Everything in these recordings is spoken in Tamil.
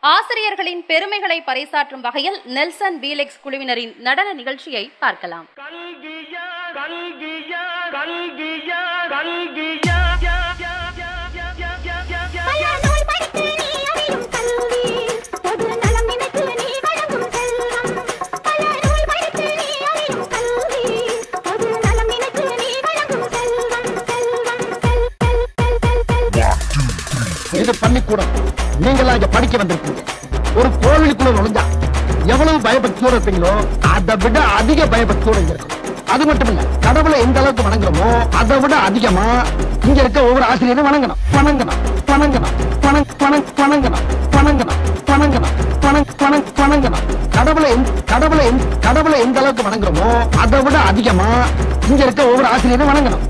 ஆசிரியர்களின் பெருமைகளை பறைசாற்றும் வகையில் நெல்சன் பீலெக்ஸ் குழுவினரின் நடன நிகழ்ச்சியை பார்க்கலாம் கல்கியா கல்கியா கல்கியா கல்கியா பல நூல் படித்து நீ அறியும் கல்வி பொது நலம் நினைத்து நீ வழங்கும் செல்வம் பல நூல் படித்து நீ அறியும் கல்வி பொது நலம் நினைத்து நீ வழங்கும் செல்வம் செல்வம் செல் செல் செல் செல் செல் இது பள்ளிக்கூடம் நீங்களாம் இங்க படிக்க வந்திருக்கீங்க ஒரு கோவிலுக்குள்ள நுழைஞ்சா எவ்வளவு பயபக்தியோட இருப்பீங்களோ அதை விட அதிக பயபக்தியோட இங்க இருக்கும் அது மட்டும் இல்ல கடவுளை எந்த அளவுக்கு வணங்குறோமோ அதை விட அதிகமா இங்க இருக்க ஒவ்வொரு ஆசிரியரும் வணங்கணும் வணங்கணும் வணங்கணும் வணங் வணங் வணங்கணும் வணங்கணும் வணங்கணும் வணங் வணங் வணங்கணும் கடவுளை எந்த- கடவுளை எந்த- கடவுளை எந்த அளவுக்கு வணங்குறோமோ அதை விட அதிகமா இங்க இருக்க ஒவ்வொரு ஆசிரியரும் வணங்கணும்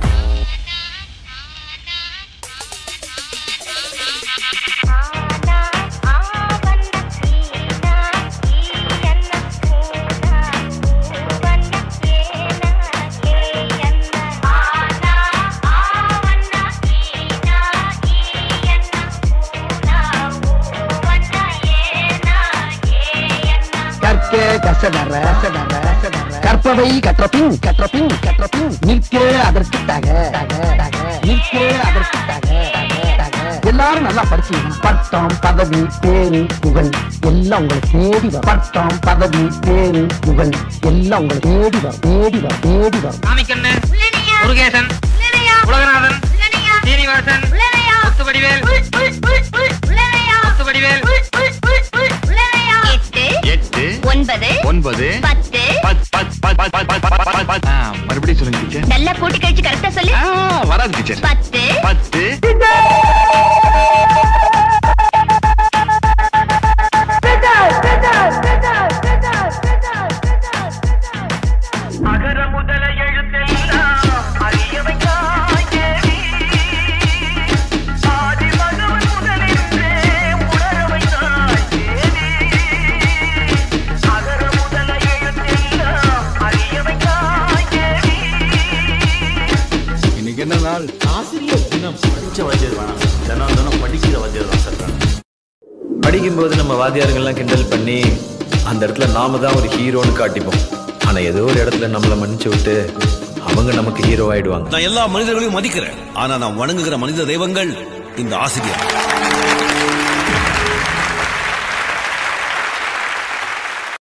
ஆனா ஆவண்ண கீனா ஈயன்ன கூனா கூவண்ண கேனா கேயன்ன ஆனா ஆவண்ண கீனா ஈயன்ன கூனா கூவண்ண ஏனா கேயன்ன கற்க கசடற கசடற, கற்பவை கற்ற பின் கற்ற பின் கற்ற பின் நிற்க அதற்கு தக தக, தக. நிற்க அதற்கு தக தக, தக. எல்லாரும் நல்லா படிச்சீங்க பட்டம் பதவி பேரு புகழ் எல்லாம் உங்களை தேடி வரும் பட்டம் பதவி பேரு புகழ் எல்லாம் உங்களை தேடி வரும் தேடி வரும் தேடி வரும் சாமிக்கண்ணு உள்ளனையா முருகேசன் உள்ளனையா உலகநாதன் உள்ளனையா சீனிவாசன் உள்ளனையா முத்துவடிவேல் உள் உள் உள் உள் உள்ளனையா முத்துவடிவேல் உள் உள் உள் உள் உள்ளனையா எட்டு எட்டு ஒன்பது ஒன்பது பத்து பத்- பத்- பத்- பத்- பத்- பத்- பத்- பத்- பத்- ஆ, மறுபடியும் சொல்லுங்க டீச்சர் நல்லா கூட்டி கழிச்சு கரெக்டா சொல்லு ஆ, வராது டீச்சர் பத்து பத்து அகர முதல எழுத்தெல்லாம் அறிய வைத்தாய் தேவி ஆதி மகவன் முதலின்றே உணர வைத்தாய் தேவி அகர முதல எழுத்தெல்லாம் அறிய வைத்தாய் தேவி இன்னைக்கு என்ன நாள் ஆசிரியர் தினம் படிச்ச வாத்தியார் வேணாம் தினம் தினம் படிக்கிற வாத்தியார் தான் சார் வேணும் படிக்கும்போது நம்ம வாத்தியாருங்கெல்லாம் கிண்டல் பண்ணி அந்த இடத்துல நாம தான் ஒரு ஹீரோன்னு காட்டிப்போம் ஆனா ஏதோ ஒரு இடத்துல நம்மள மன்னிச்சு விட்டு அவங்க நமக்கு ஹீரோ ஆயிடுவாங்க நான் எல்லா மனிதர்களையும் மதிக்கிறேன் ஆனா நான் வணங்குகிற மனித தெய்வங்கள் இந்த ஆசிரியர்